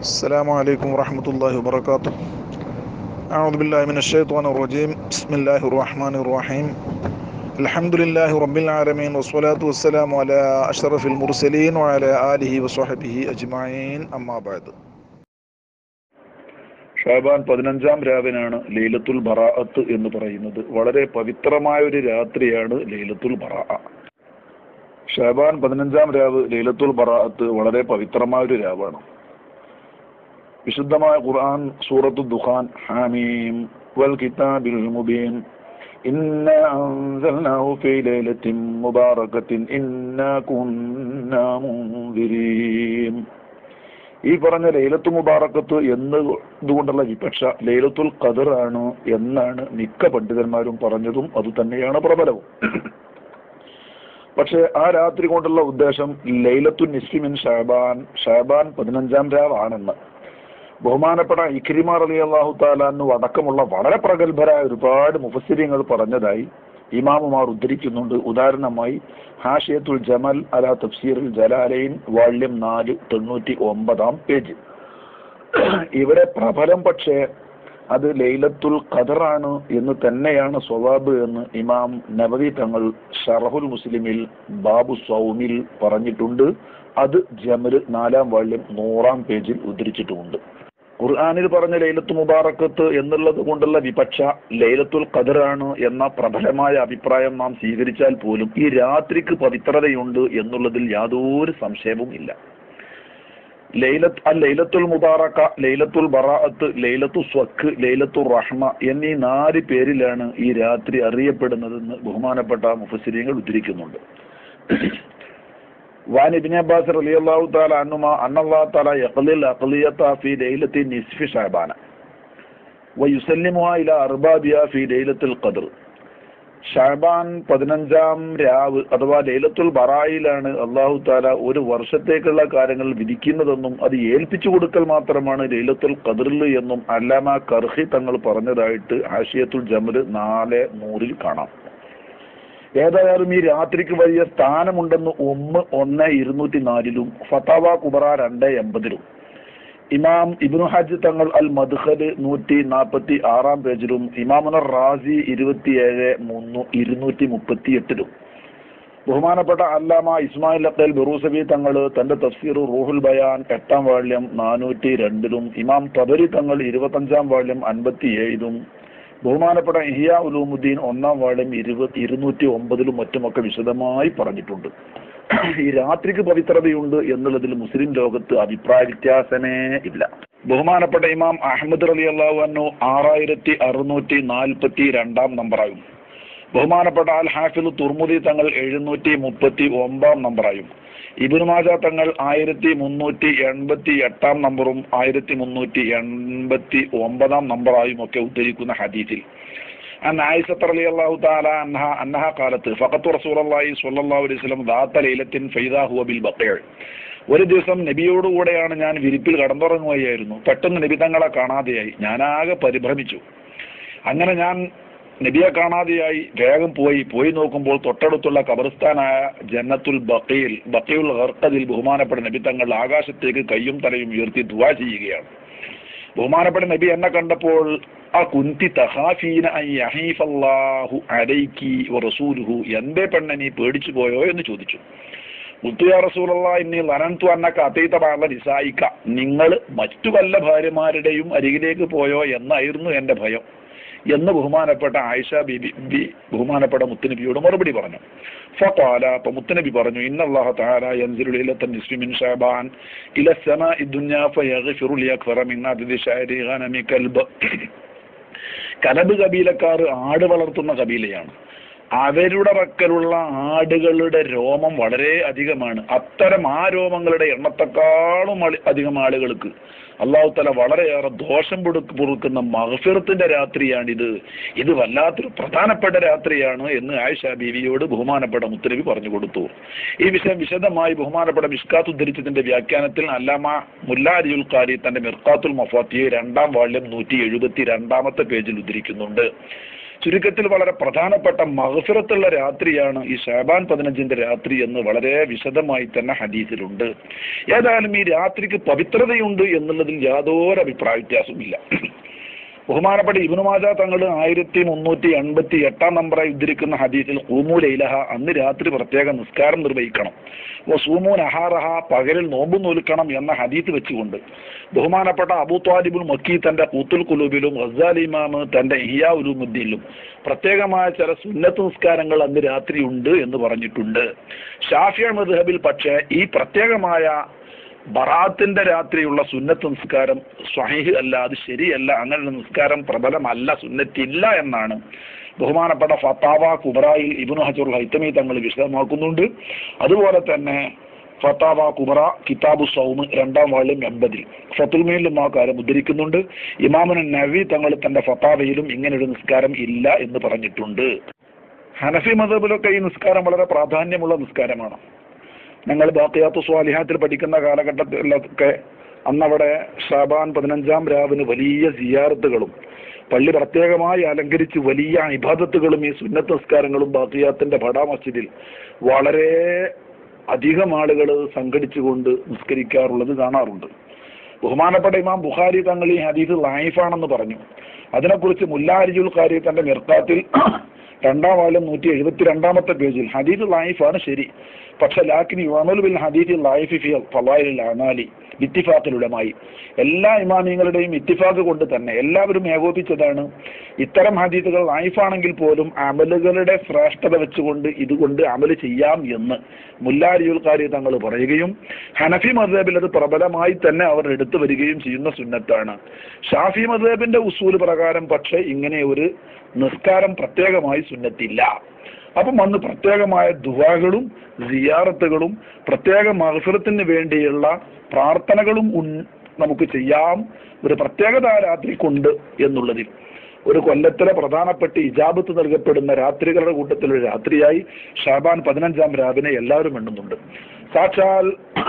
السلام عليكم ورحمة الله وبركاته أعوذ بالله من الشيطان الرجيم بسم الله الرحمن الرحيم الحمد لله رب العالمين والصلاة والسلام على أشرف المرسلين وعلى آله وصحبه أجمعين أما بعد ഷാബാൻ പതിനഞ്ചാം രാവിനാണ് ലൈലത്തുൽ ബറാഅത്ത് എന്ന് പറയുന്നത് വളരെ പവിത്രമായ ഒരു രാത്രിയാണ് ലൈലത്തുൽ ബറാഅ ഷാബാൻ പതിനഞ്ചാം രാവ് ലൈലത്തുൽ ബറാഅത്ത് വളരെ പവിത്രമായ ഒരു രാവാണ് വിശുദ്ധമായ ഖുർആൻ സൂറത്തു ദുഖാൻ ഹാമീം വൽ കിതാബിൽ മുബീൻ إنا أنزلناه في ليلة مباركة إنا كنا منذرين ഈ പറഞ്ഞ ലൈലത്തു മുബാറക്കത്ത് എന്നതുകൊണ്ടുള്ള വിപക്ഷ ലൈലത്തുൽ ഖദർ ആണ് എന്നാണ് മിക്ക പണ്ഡിതന്മാരും പറഞ്ഞതും അത് തന്നെയാണ് പ്രബലവും പക്ഷെ ആ രാത്രി കൊണ്ടുള്ള ഉദ്ദേശം ലൈലത്തു നിസ്ഫിമിൻ ഷാബാൻ ഷാബാൻ പതിനഞ്ചാം രാവാണെന്ന് ബഹുമാനപ്പെട്ട ഇഖ്രിമാർ അലി അള്ളാഹു താലാന്നു അടക്കമുള്ള വളരെ പ്രഗത്ഭരായ ഒരുപാട് മുഫസ്സിരിങ്ങൾ പറഞ്ഞതായി ഇമാമുമാർ ഉദ്ധരിക്കുന്നുണ്ട് ഉദാഹരണമായി ഹാഷിയത്തുൽ ജമൽ അല തഫ്സീറുൽ ജലാലൈൻ വാള്യം നാല് തൊണ്ണൂറ്റി ഒമ്പതാം പേജ് ഇവിടെ പ്രബലം പക്ഷേ അത് ലൈലത്തുൽ ഖദറാണ് എന്ന് തന്നെയാണ് സ്വവാബ് എന്ന് ഇമാം നബവി തങ്ങൾ ഷറഹുൽ മുസ്ലിമിൽ ബാബു സൗമിൽ പറഞ്ഞിട്ടുണ്ട് അത് ജമൽ നാലാം വാള്യം നൂറാം പേജിൽ ഉദ്ധരിച്ചിട്ടുമുണ്ട് ഖുർആാനിൽ പറഞ്ഞ ലൈലത്ത് മുബാറക്കത്ത് എന്നുള്ളത് കൊണ്ടുള്ള വിപക്ഷ ലൈലത്തുൽ ഖദറാണ് എന്ന പ്രബലമായ അഭിപ്രായം നാം സ്വീകരിച്ചാൽ പോലും ഈ രാത്രിക്ക് പവിത്രതയുണ്ട് എന്നുള്ളതിൽ യാതൊരു സംശയവും ഇല്ല ലൈലത്ത് അൽ ലൈലത്തുൽ മുബാറക്ക ലൈലത്തുൽ ബറാഅത്ത് ലൈലത്തു സ്വക്ക് ലൈലത്തുൽ റഹ്മ എന്നീ നാല് പേരിലാണ് ഈ രാത്രി അറിയപ്പെടുന്നതെന്ന് ബഹുമാനപ്പെട്ട മുഫസിരിയങ്ങൾ ഉദ്ധരിക്കുന്നുണ്ട് وعن ابن عباس رضي الله تعالى عنهما أن الله تعالى يقضي الأقلية في ليلة نصف شعبان ويسلمها إلى أربابها في ليلة القدر ഷാബാൻ പതിനഞ്ചാം രാവ് അഥവാ ലൈലത്തുൽ ബറായിലാണ് അള്ളാഹു താല ഒരു വർഷത്തേക്കുള്ള കാര്യങ്ങൾ വിധിക്കുന്നതെന്നും അത് ഏൽപ്പിച്ചു കൊടുക്കൽ മാത്രമാണ് ലൈലത്തുൽ ഖദറിൽ എന്നും അല്ലാമ കർഹി തങ്ങൾ പറഞ്ഞതായിട്ട് ആഷിയത്തുൽ ജമൽ നാല് നൂറിൽ കാണാം ഏതായാലും ഈ രാത്രിക്ക് വലിയ സ്ഥാനമുണ്ടെന്ന് ഒന്ന് ഒന്ന് ഇരുന്നൂറ്റി നാലിലും ഫത്താവ കുബറ രണ്ട് എൺപതിലും ഇമാം ഇബ്നു ഹജ്ജ് തങ്ങൾ അൽ മദ്ഹല് നൂറ്റി നാൽപ്പത്തി ആറാം പേജിലും ഇമാമുനർ റാസി ഇരുപത്തിയേഴ് മൂന്നു ഇരുന്നൂറ്റി മുപ്പത്തി എട്ടിലും ബഹുമാനപ്പെട്ട അല്ലാമ ഇസ്മായിൽ അബ്ദൽ ബെറൂസബി തങ്ങൾ തന്റെ തഫ്സീർ റൂഹുൽ ബയാൻ എട്ടാം വാള്യം നാനൂറ്റി രണ്ടിലും ഇമാം തബരി തങ്ങൾ ഇരുപത്തഞ്ചാം വാള്യം അൻപത്തി ഏഴിലും ബഹുമാനപ്പെട്ട ഇഹിയ ഉലൂമുദ്ദീൻ ഒന്നാം വാർഡും ഇരുപത്തി ഇരുന്നൂറ്റി ഒമ്പതിലും മറ്റുമൊക്കെ വിശദമായി പറഞ്ഞിട്ടുണ്ട് ഈ രാത്രിക്ക് പവിത്രതയുണ്ട് എന്നുള്ളതിൽ മുസ്ലിം ലോകത്ത് അഭിപ്രായ വ്യത്യാസമേ ഇല്ല ബഹുമാനപ്പെട്ട ഇമാം അഹമ്മദ് അലി അള്ളാഹു ആറായിരത്തി അറുന്നൂറ്റി നാൽപ്പത്തി രണ്ടാം നമ്പറായും ബഹുമാനപ്പെട്ട അൽ ഹാഫിൽ തുർമുദി തങ്ങൾ എഴുന്നൂറ്റി മുപ്പത്തി ഒമ്പതാം നമ്പറായും ഇബിൻ മാജ തങ്ങൾ ആയിരത്തി മുന്നൂറ്റി എൺപത്തി എട്ടാം നമ്പറും ആയിരത്തി മുന്നൂറ്റി എൺപത്തി ഒമ്പതാം നമ്പറായും ഒക്കെ ഉദ്ധരിക്കുന്ന ഹദീസിൽ അൻ ആയിഷത്ത് റളിയല്ലാഹു തആല അൻഹ അന്നഹ കാലത്ത് ഫഖത്തു റസൂലുള്ളാഹി സ്വല്ലല്ലാഹു അലൈഹി വസല്ലം ദാത്ത ലൈലത്തിൻ ഫൈദാ ഹുവ ബിൽ ബഖീഅ ഒരു ദിവസം നബിയോടുകൂടെയാണ് ഞാൻ വിരിപ്പിൽ കടന്നുറങ്ങുകയായിരുന്നു പെട്ടെന്ന് നബി തങ്ങളെ കാണാതെയായി ഞാനാകെ പരിഭ്രമിച്ചു അങ്ങനെ ഞാൻ നബിയെ കാണാതെയായി വേഗം പോയി പോയി നോക്കുമ്പോൾ തൊട്ടടുത്തുള്ള കബർസ്ഥാനായ ജന്നത്തുൽ ബക്കയിൽ ബക്കയുൽ ഹർക്കതിൽ ബഹുമാനപ്പെട്ട നബി തങ്ങൾ ആകാശത്തേക്ക് കയ്യും തലയും ഉയർത്തി ദുവാ ചെയ്യുകയാണ് ബഹുമാനപ്പെട്ട നബി എന്നെ കണ്ടപ്പോൾ ആ കുന്തി തഹാഫീന യഹീഫല്ലാഹു അലൈക്കി റസൂലുഹു എന്റെ പെണ്ണെ നീ പേടിച്ചു പോയോ എന്ന് ചോദിച്ചു മുത്തുയാ റസൂലുള്ള ഇനി ലനന്തു അന്നക്ക അതീത പാള നിസായിക്ക നിങ്ങൾ മറ്റു വല്ല ഭാര്യമാരുടെയും അരികിലേക്ക് പോയോ എന്നായിരുന്നു എന്റെ ഭയം എന്ന് ബഹുമാനപ്പെട്ട ആയിഷ ബിബി ബി ബഹുമാനപ്പെട്ട മുത്തുനബിയോട് മറുപടി പറഞ്ഞു ഫഖാല അപ്പൊ മുത്തുനബി പറഞ്ഞു ഇന്നല്ലാഹ തആല യൻസിലു ലൈലത്തൻ നിസ്ഫി മിൻ ശഅബാൻ ഇല സമാഇ ദുനിയ ഫയഗ്ഫിറു ലിയക്ഫറ മിൻ അദ്ദി ശഅരി ഗനമി കൽബ് കലബ് കബീലക്കാർ ആട് വളർത്തുന്ന കബീലയാണ് അവരുടെ പക്കലുള്ള ആടുകളുടെ രോമം വളരെ അധികമാണ് അത്തരം ആ രോമങ്ങളുടെ എണ്ണത്തെക്കാളും അളി- അധികം ആളുകൾക്ക് അള്ളാഹു തല വളരെയേറെ ദോഷം പൊടുക്ക് പൊറുക്കുന്ന മഹഫിറത്തിന്റെ രാത്രിയാണിത് ഇത് വല്ലാത്തൊരു പ്രധാനപ്പെട്ട രാത്രിയാണ് എന്ന് ആയിഷ ബീവിയോട് ബഹുമാനപ്പെട്ട മുത്തനബി പറഞ്ഞു കൊടുത്തു ഈ വിഷയം വിശദമായി ബഹുമാനപ്പെട്ട മിഷ്കാത്ത് ഉദ്ധരിച്ചതിന്റെ വ്യാഖ്യാനത്തിൽ അല്ലാമ മുല്ലാരിയുൽ ഖാരി തന്റെ മിർക്കാത്തുൽ മഫാത്തിയെ രണ്ടാം വാള്യം നൂറ്റി എഴുപത്തി രണ്ടാമത്തെ പേജിൽ ഉദ്ധരിക്കുന്നുണ്ട് ചുരുക്കത്തിൽ വളരെ പ്രധാനപ്പെട്ട മഹഫിറത്തുള്ള രാത്രിയാണ് ഈ ഷാബാൻ പതിനഞ്ചിന്റെ രാത്രി എന്ന് വളരെ വിശദമായി തന്നെ ഹദീസിലുണ്ട് ഏതായാലും ഈ രാത്രിക്ക് പവിത്രതയുണ്ട് എന്നുള്ളതിൽ യാതൊരു അഭിപ്രായ വ്യത്യാസവുമില്ല ബഹുമാനപ്പെട്ട ഇബിനുമാജ തങ്ങൾ ആയിരത്തി മുന്നൂറ്റി എൺപത്തി എട്ടാം നമ്പറായി ഉദ്ധരിക്കുന്ന ഹദീസിൽ ഖൂമു ലൈലഹ അന്ന് രാത്രി പ്രത്യേക നിസ്കാരം നിർവഹിക്കണം ഓ സൂമു നഹാറഹ പകലിൽ നോമ്പ് നോൽക്കണം എന്ന ഹദീസ് വെച്ചുകൊണ്ട് ബഹുമാനപ്പെട്ട അബൂ ത്വാലിബുൽ മക്കി തന്റെ കൂത്തുൽ കുലൂബിലും ഗസാലി ഇമാമ് തന്റെ ഇഹിയാ ഉലുമുദ്ദീനിലും പ്രത്യേകമായ ചില സുന്നത്ത് നിസ്കാരങ്ങൾ അന്ന് രാത്രി ഉണ്ട് എന്ന് പറഞ്ഞിട്ടുണ്ട് ഷാഫിയ മദ്ഹബിൽ പക്ഷേ ഈ പ്രത്യേകമായ ബറാത്തിന്റെ രാത്രിയുള്ള സുന്നത്ത് നിസ്കാരം സ്വഹീഹ് അല്ല അത് ശരിയല്ല അങ്ങനെ നിസ്കാരം പ്രബലമല്ല സുന്നത്തില്ല എന്നാണ് ബഹുമാനപ്പെട്ട ഫത്താവ കുബറായിൽ ഇബിനു ഹജുർ ഹൈത്തമി തങ്ങൾ വിശദമാക്കുന്നുണ്ട് അതുപോലെ തന്നെ ഫത്താവ കുബറ കിതാബു സൗമ് രണ്ടാം വാള്യം എൺപതിൽ ഫത്തുൽമയിലും ആ കാര്യം ഉദ്ധരിക്കുന്നുണ്ട് ഇമാമുൻ നവി തങ്ങൾ തന്റെ ഫത്താവയിലും ഇങ്ങനെ ഒരു നിസ്കാരം ഇല്ല എന്ന് പറഞ്ഞിട്ടുണ്ട് ഹനഫി മതബിലൊക്കെ ഈ നിസ്കാരം വളരെ പ്രാധാന്യമുള്ള നിസ്കാരമാണ് ഞങ്ങൾ ബാക്കിയാത്തു സ്വാലിഹാത്തിൽ പഠിക്കുന്ന കാലഘട്ടത്തിലൊക്കെ അന്നവിടെ ഷാബാൻ പതിനഞ്ചാം രാവിന് വലിയ സിയാറത്തുകളും പള്ളി പ്രത്യേകമായി അലങ്കരിച്ച് വലിയ ഇബാദത്തുകളും ഈ സുന്നത്ത് നിസ്കാരങ്ങളും ബാക്കിയാത്തിന്റെ ബഡാ മസ്ജിദിൽ വളരെ അധികം ആളുകൾ സംഘടിച്ചുകൊണ്ട് നിസ്കരിക്കാറുള്ളത് കാണാറുണ്ട് ബഹുമാനപ്പെട്ട ഇമാം ബുഖാരി തങ്ങൾ ഈ ഹദീസ് ലൈഫാണെന്ന് പറഞ്ഞു അതിനെക്കുറിച്ച് മുല്ലാരിജുൽ ഖാരി തന്റെ മിർക്കാത്തിൽ രണ്ടാം വാല്യം നൂറ്റി എഴുപത്തി രണ്ടാമത്തെ പേജിൽ ഹദീസ് ലൈഫാണ് ശരി പക്ഷെ ലാക്കിന് യുവമൽ ബിൽ ഹദീസ് ലൈഫി ഫി ഫലായിൽ അമാലി ഇത്തിഫാഖിലുടമായി എല്ലാ ഇമാമിങ്ങളുടെയും ഇത്തിഫാഖ് കൊണ്ട് തന്നെ എല്ലാവരും ഏകോപിച്ചതാണ് ഇത്തരം ഹദീസുകൾ ലൈഫാണെങ്കിൽ പോലും അമലുകളുടെ ശ്രേഷ്ഠത വെച്ചുകൊണ്ട് ഇതുകൊണ്ട് അമല് ചെയ്യാം എന്ന് മുല്ലാരിയുൽക്കാരി തങ്ങൾ പറയുകയും ഹനഫി മദ്ഹബിൽ അത് പ്രബലമായി തന്നെ അവർ എടുത്തു വരികയും ചെയ്യുന്ന സുന്നത്താണ് ഷാഫി മദ്ഹബിന്റെ ഉസൂൽ പ്രകാരം പക്ഷേ ഇങ്ങനെ ഒരു നിസ്കാരം പ്രത്യേകമായി സുന്നത്തില്ല അപ്പം അന്ന് പ്രത്യേകമായ ദുവാകളും സിയാറത്തുകളും പ്രത്യേക മഹഫിറത്തിന് വേണ്ടിയുള്ള പ്രാർത്ഥനകളും ഉൻ- നമുക്ക് ചെയ്യാം ഒരു പ്രത്യേകത ആ രാത്രിക്കുണ്ട് എന്നുള്ളതിൽ ഒരു കൊല്ലത്തിലെ പ്രധാനപ്പെട്ട ഇജാബത്ത് നൽകപ്പെടുന്ന രാത്രികളുടെ കൂട്ടത്തിൽ ഒരു രാത്രിയായി ഷാബാൻ പതിനഞ്ചാം രാവിനെ എല്ലാവരും എണ്ണുന്നുണ്ട് സാക്ഷാൽ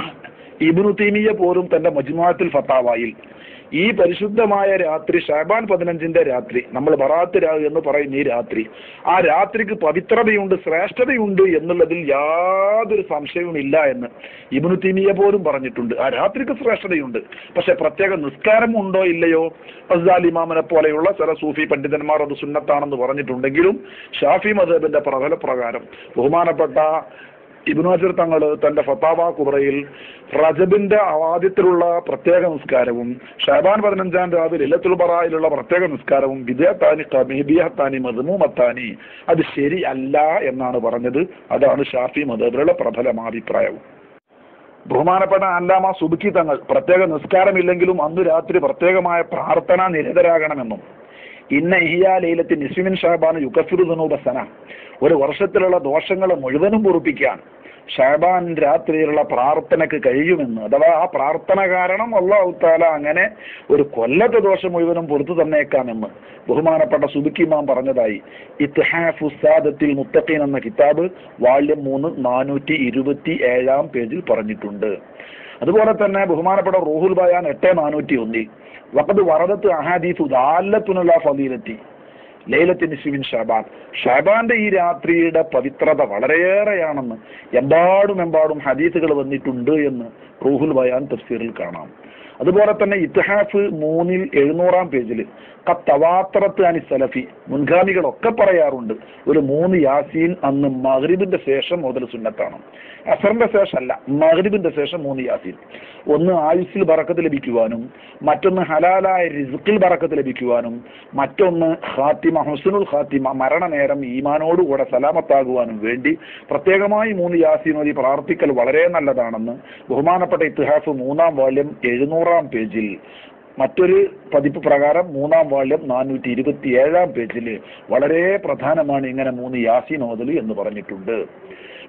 ഇബ്നു തീമിയ പോലും തന്റെ മജ്മുഅത്തുൽ ഫത്താവായിൽ ഈ പരിശുദ്ധമായ രാത്രി ഷാബാൻ പതിനഞ്ചിന്റെ രാത്രി നമ്മൾ ബറാത്ത് രാവ് എന്ന് പറയുന്ന ഈ രാത്രി ആ രാത്രിക്ക് പവിത്രതയുണ്ട് ശ്രേഷ്ഠതയുണ്ട് എന്നുള്ളതിൽ യാതൊരു സംശയവുമില്ല എന്ന് ഇബ്നു തീമിയ പോലും പറഞ്ഞിട്ടുണ്ട് ആ രാത്രിക്ക് ശ്രേഷ്ഠതയുണ്ട് പക്ഷെ പ്രത്യേക നിസ്കാരം ഉണ്ടോ ഇല്ലയോ അസാൽ ഇമാമിനെ പോലെയുള്ള ചില സൂഫി പണ്ഡിതന്മാർ അത് സുന്നത്താണെന്ന് പറഞ്ഞിട്ടുണ്ടെങ്കിലും ഷാഫി മദബിന്റെ പ്രബല പ്രകാരം ബഹുമാനപ്പെട്ട ഇബ്നു ഹജർ തങ്ങൾ തന്റെ ഫത്താവ കുബറയിൽ റജബിന്റെ ആദ്യത്തിലുള്ള പ്രത്യേക നിസ്കാരവും ഷാബാൻ പതിനഞ്ചാം രാവിൽ ഇല്ലത്തുൽ ബറായിലുള്ള പ്രത്യേക നിസ്കാരവും വിദേഹത്താനി കമീബിയഹത്താനി മധുമുമത്താനി അത് ശരിയല്ല എന്നാണ് പറഞ്ഞത് അതാണ് ഷാഫി മദബിലുള്ള പ്രബലമാഭിപ്രായവും ബഹുമാനപ്പെട്ട അല്ലാമ സുബുക്കി തങ്ങൾ പ്രത്യേക നിസ്കാരമില്ലെങ്കിലും അന്ന് രാത്രി പ്രത്യേകമായ പ്രാർത്ഥന നിരതരാകണമെന്നും ഇന്ന ഇഹിയാ ലൈലത്തി നിസ്വിമിൻ ഷാബാൻ യുക്കഫിറു ദുനൂബസന ഒരു വർഷത്തിലുള്ള ദോഷങ്ങളെ മുഴുവനും പൊറുപ്പിക്കാൻ ഷാബാൻ രാത്രിയിലുള്ള പ്രാർത്ഥനയ്ക്ക് കഴിയുമെന്ന് അഥവാ ആ പ്രാർത്ഥന കാരണം അള്ളാഹു താല അങ്ങനെ ഒരു കൊല്ലത്തെ ദോഷം മുഴുവനും പുറത്തു തന്നേക്കാമെന്ന് ബഹുമാനപ്പെട്ട സുബിക്കിമാൻ പറഞ്ഞതായി ഇത്ഹാഫ് ഉസ്താദത്തിൽ മുത്തഖീൻ എന്ന കിതാബ് വാള്യം മൂന്ന് നാനൂറ്റി ഇരുപത്തി ഏഴാം പേജിൽ പറഞ്ഞിട്ടുണ്ട് അതുപോലെ തന്നെ ബഹുമാനപ്പെട്ട റൂഹുൽ ബയാൻ എട്ട് നാനൂറ്റി ഒന്നിൽ വഖദ് വറദത്ത് അഹാദീസു ദാലത്തുനുള്ള ഫലീലത്തി ലൈലത്തി നിസ്വിൻ ഷാബാൻ ഷാബാന്റെ ഈ രാത്രിയുടെ പവിത്രത വളരെയേറെയാണെന്ന് എമ്പാടും എമ്പാടും ഹദീസുകൾ വന്നിട്ടുണ്ട് എന്ന് റൂഹുൽ ബയാൻ തഫ്സീറിൽ കാണാം അതുപോലെ തന്നെ ഇത്തിഹാഫ് മൂന്നിൽ എഴുന്നൂറാം പേജിൽ കത്തവാത്രത്ത് അനി സലഫി മുൻഗാമികളൊക്കെ പറയാറുണ്ട് ഒരു മൂന്ന് യാസീൻ അന്ന് മഗ്രിബിന്റെ ശേഷം മുതൽ സുന്നത്താണ് അസറിന്റെ ശേഷമല്ല മഗ്രിബിന്റെ ശേഷം മൂന്ന് യാസീൻ ഒന്ന് ആയുസ്സിൽ ബറക്കത്ത് ലഭിക്കുവാനും മറ്റൊന്ന് ഹലാലായ റിസുക്കിൽ ബറക്കത്ത് ലഭിക്കുവാനും മറ്റൊന്ന് ഖാത്തിമ ഹുസ്നുൽ ഖാത്തിമ മരണനേരം ഈമാനോടുകൂടെ സലാമത്താകുവാനും വേണ്ടി പ്രത്യേകമായി മൂന്ന് യാസീൻ ഓതി പ്രാർത്ഥിക്കൽ വളരെ നല്ലതാണെന്ന് ബഹുമാനപ്പെട്ട ഇത്തിഹാഫ് മൂന്നാം വാല്യം എഴുന്നൂറാം പേജിൽ മറ്റൊരു പതിപ്പ് പ്രകാരം മൂന്നാം വാള്യം നാനൂറ്റി ഇരുപത്തി ഏഴാം പേജിൽ വളരെ പ്രധാനമാണ് ഇങ്ങനെ മൂന്ന് യാസീൻ ഓതൽ എന്ന് പറഞ്ഞിട്ടുണ്ട്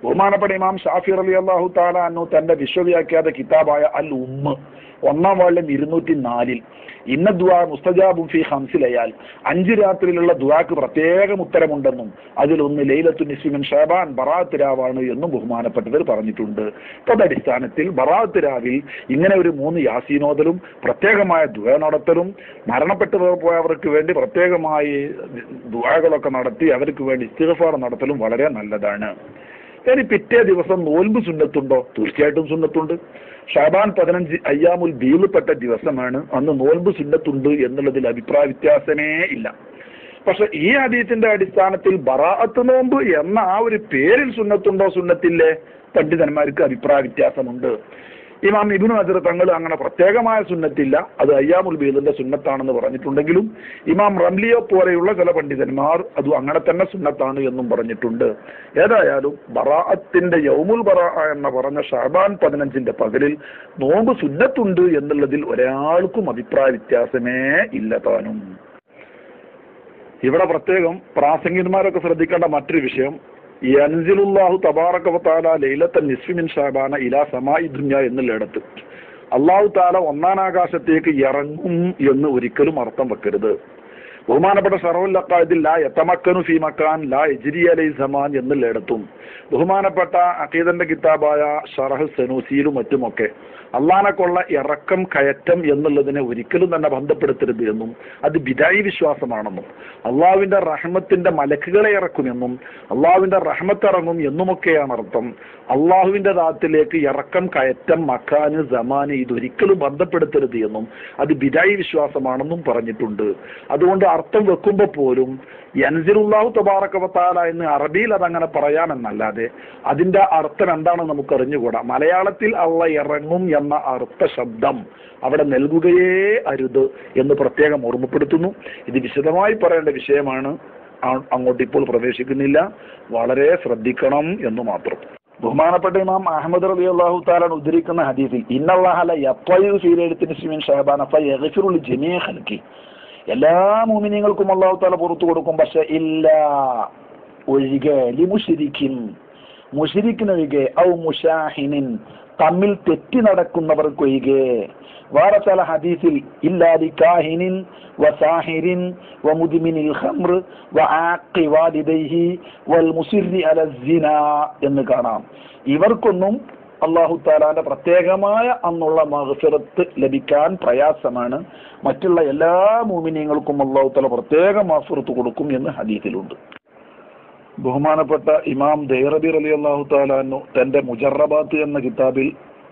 ബഹുമാനപ്പെട്ട ഇമാം ഷാഫി അലി അള്ളാഹു താല അന്നു തന്റെ വിശ്വവ്യാഖ്യാത കിതാബായ അൽ ഉമ്മ ഒന്നാം വാള്യം ഇരുന്നൂറ്റി നാലിൽ ഇന്ന ദുആ മുസ്തജാബും ഫി ഹംസിലയാൽ അഞ്ച് രാത്രിയിലുള്ള ദുആക്ക് പ്രത്യേകം ഉത്തരമുണ്ടെന്നും അതിലൊന്ന് ലൈലത്തു നിസ്മിൻ ഷാബാൻ ബറാത്ത് രാവാണ് എന്നും ബഹുമാനപ്പെട്ടവർ പറഞ്ഞിട്ടുണ്ട് തദടിസ്ഥാനത്തിൽ ബറാത്ത് രാവിൽ ഇങ്ങനെ ഒരു മൂന്ന് യാസീനോദലും പ്രത്യേകമായ ദുആ നടത്തലും മരണപ്പെട്ടു പോയവർക്ക് വേണ്ടി പ്രത്യേകമായി ദുആകളൊക്കെ നടത്തി അവർക്ക് വേണ്ടി ഇസ്തിഗ്ഫാർ നടത്തലും വളരെ നല്ലതാണ് ഇനി പിറ്റേ ദിവസം നോൽബ് സുന്നത്തുണ്ടോ തീർച്ചയായിട്ടും സുന്നത്തുണ്ട് ഷാബാൻ പതിനഞ്ച് അയ്യാമുൽ ബീളിൽപ്പെട്ട ദിവസമാണ് അന്ന് നോൽബ് സുന്നത്തുണ്ട് എന്നുള്ളതിൽ അഭിപ്രായ വ്യത്യാസമേ ഇല്ല പക്ഷെ ഈ ഹദീസിന്റെ അടിസ്ഥാനത്തിൽ ബറാഅത്ത് നോമ്പ് എന്ന ആ ഒരു പേരിൽ സുന്നത്തുണ്ടോ സുന്നത്തില്ലേ പണ്ഡിതന്മാർക്ക് അഭിപ്രായ വ്യത്യാസമുണ്ട് ഇമാം ഇബിനു അജർ തങ്ങൾ അങ്ങനെ പ്രത്യേകമായ സുന്നത്തില്ല അത് അയ്യാമുൽ ബീദിന്റെ സുന്നത്താണെന്ന് പറഞ്ഞിട്ടുണ്ടെങ്കിലും ഇമാം റംലിയോ പോലെയുള്ള ചില പണ്ഡിതന്മാർ അത് അങ്ങനെ തന്നെ സുന്നത്താണ് എന്നും പറഞ്ഞിട്ടുണ്ട് ഏതായാലും ബറാഅത്തിന്റെ യൗമുൽ ബറാ എന്ന പറഞ്ഞ ഷാബാൻ പതിനഞ്ചിന്റെ പകലിൽ നോമ്പ് സുന്നത്തുണ്ട് എന്നുള്ളതിൽ ഒരാൾക്കും അഭിപ്രായ വ്യത്യാസമേ ഇല്ല താനും ഇവിടെ പ്രത്യേകം പ്രാസംഗികന്മാരൊക്കെ ശ്രദ്ധിക്കേണ്ട മറ്റൊരു വിഷയം യൻസിലുല്ലാഹു തബാറക വതാല ലൈലത്ത നിസ്ഫിമിൻ ഷാബാന ഇലാ സമായി ദുന്യ എന്നുള്ളിടത്ത് അള്ളാഹു താല ഒന്നാം ആകാശത്തേക്ക് ഇറങ്ങും എന്ന് ഒരിക്കലും അർത്ഥം വെക്കരുത് ബഹുമാനപ്പെട്ട ഷറവുൽ അക്കാദിൽ ലാ യത്തമക്കനു ഫി മക്കാൻ ലാ എജിരി അലൈ സമാൻ എന്നുള്ളിടത്തും ബഹുമാനപ്പെട്ട അഖീദന്റെ കിതാബായ ഷറഹ് സനൂസിയിലും മറ്റുമൊക്കെ അള്ളാനെ കൊള്ള ഇറക്കം കയറ്റം എന്നുള്ളതിനെ ഒരിക്കലും തന്നെ ബന്ധപ്പെടുത്തരുത് എന്നും അത് ബിദായി വിശ്വാസമാണെന്നും അള്ളാവിന്റെ റഹ്മത്തിന്റെ മലക്കുകളെ ഇറക്കുമെന്നും അള്ളാവിന്റെ റഹ്മത്ത് ഇറങ്ങും എന്നുമൊക്കെയാണ് അർത്ഥം അള്ളാഹുവിന്റെ ദാത്തിലേക്ക് ഇറക്കം കയറ്റം മക്കാന് സമാന് ഇതൊരിക്കലും ബന്ധപ്പെടുത്തരുത് എന്നും അത് ബിദായി വിശ്വാസമാണെന്നും പറഞ്ഞിട്ടുണ്ട് അതുകൊണ്ട് അർത്ഥം വെക്കുമ്പോൾ പോലും യൻസിറുല്ലാഹു തബാറക്കവത്താല എന്ന് അറബിയിൽ അതങ്ങനെ പറയാമെന്നല്ലാതെ അതിന്റെ അർത്ഥം എന്താണെന്ന് നമുക്ക് അറിഞ്ഞുകൂടാ മലയാളത്തിൽ അള്ള ഇറങ്ങും എന്ന അർത്ഥ ശബ്ദം അവിടെ നൽകുകയേ അരുത് എന്ന് പ്രത്യേകം ഓർമ്മപ്പെടുത്തുന്നു ഇത് വിശദമായി പറയേണ്ട വിഷയമാണ് ആ- അങ്ങോട്ട് ഇപ്പോൾ പ്രവേശിക്കുന്നില്ല വളരെ ശ്രദ്ധിക്കണം എന്ന് മാത്രം ബഹുമാനപ്പെട്ട ഇമാം അഹമ്മദ് റബി അള്ളാഹു താലാണ് ഉദ്ധരിക്കുന്ന ഹദീസിൽ ഇന്നല്ലാഹല യപ്പയു ഫീലെഴുത്തിന് സിമിൻ ഷഹബാൻ അഫ യഗ്ഫിറുൽ ജമീഅ ഖൽഖി എല്ലാ മൂമിനിയങ്ങൾക്കും അള്ളാഹു താല പുറത്തു കൊടുക്കും പക്ഷെ ഇല്ല ഒഴികെ ലിമുഷിരിക്കും മുഷിരിക്കിനൊഴികെ ഔ മുഷാഹിനിൻ തമ്മിൽ തെറ്റി നടക്കുന്നവർക്കൊഴികെ വേറെ ചില ഹദീസിൽ ഇല്ലാതി കാഹിനിൻ വസാഹിരിൻ വമുദിമിനിൽ ഖംർ വആഖി വാലിദൈഹി വൽ മുസിറി അല സിന എന്ന് കാണാം ഇവർക്കൊന്നും അള്ളാഹു താലാന്റെ പ്രത്യേകമായ അന്നുള്ള മഹഫിറത്ത് ലഭിക്കാൻ പ്രയാസമാണ് മറ്റുള്ള എല്ലാ മൂമിനിയങ്ങൾക്കും അള്ളാഹു താല പ്രത്യേക മഹഫിറത്ത് കൊടുക്കും എന്ന് ഹദീസിലുണ്ട് ബഹുമാനപ്പെട്ട ഇമാം ദൈറബി അലി അള്ളാഹു താലാനു തന്റെ മുജറബാത്ത് എന്ന കിതാബിൽ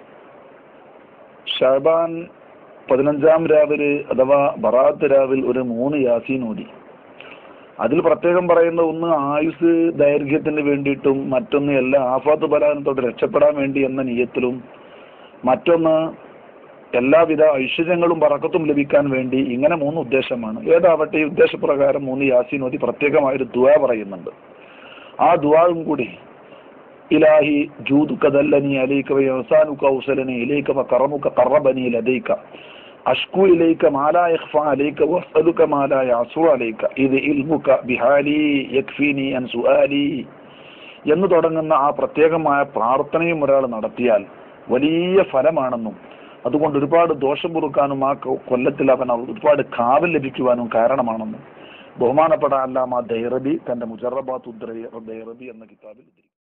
ഷാബാൻ പതിനഞ്ചാം രാവില് അഥവാ ബറാത്ത് രാവിൽ ഒരു മൂന്ന് യാസീൻ ഓതി അതിൽ പ്രത്യേകം പറയുന്ന ഒന്ന് ആയുസ് ദൈർഘ്യത്തിന് വേണ്ടിയിട്ടും മറ്റൊന്ന് എല്ലാ ആഫാത്ത് ബലാനത്തോട് രക്ഷപ്പെടാൻ വേണ്ടി എന്ന നിയത്തിലും മറ്റൊന്ന് എല്ലാവിധ ഐശ്വര്യങ്ങളും പറക്കത്തും ലഭിക്കാൻ വേണ്ടി ഇങ്ങനെ മൂന്ന് ഉദ്ദേശമാണ് ഏതാവട്ടെ ഈ ഉദ്ദേശപ്രകാരം മൂന്ന് യാസീൻ ഓതി പ്രത്യേകമായൊരു ദുആ പറയുന്നുണ്ട് ആ ദുആവും കൂടി ഇലാഹി ജൂദുക ദല്ലനി അലൈക വയസാനുക ഔസലനി ഇലൈക വകറമുക ഖറബനി ലദൈക അഷ്കു ഇലൈക മാ ലാ യഖ്ഫ അലൈക വസ്അലുക മാ ലാ യഅസു അലൈക ഇത് ഇൽമുക ബിഹാലി യക്ഫീനി അൻ സുആലി എന്ന് തുടങ്ങുന്ന ആ പ്രത്യേകമായ പ്രാർത്ഥനയും ഒരാൾ നടത്തിയാൽ വലിയ ഫലമാണെന്നും അതുകൊണ്ട് ഒരുപാട് ദോഷം പൊറുക്കാനും ആ കൊ- കൊല്ലത്തിൽ അവൻ ഒരുപാട് കാവൽ ലഭിക്കുവാനും കാരണമാണെന്നും ബഹുമാനപ്പെട്ട അല്ലാമ ദൈറബി തന്റെ മുജറബാത്ത് ഉദ്രബി ദൈറബി എന്ന കിതാബിൽ ഉദ്ധരിക്കുന്നു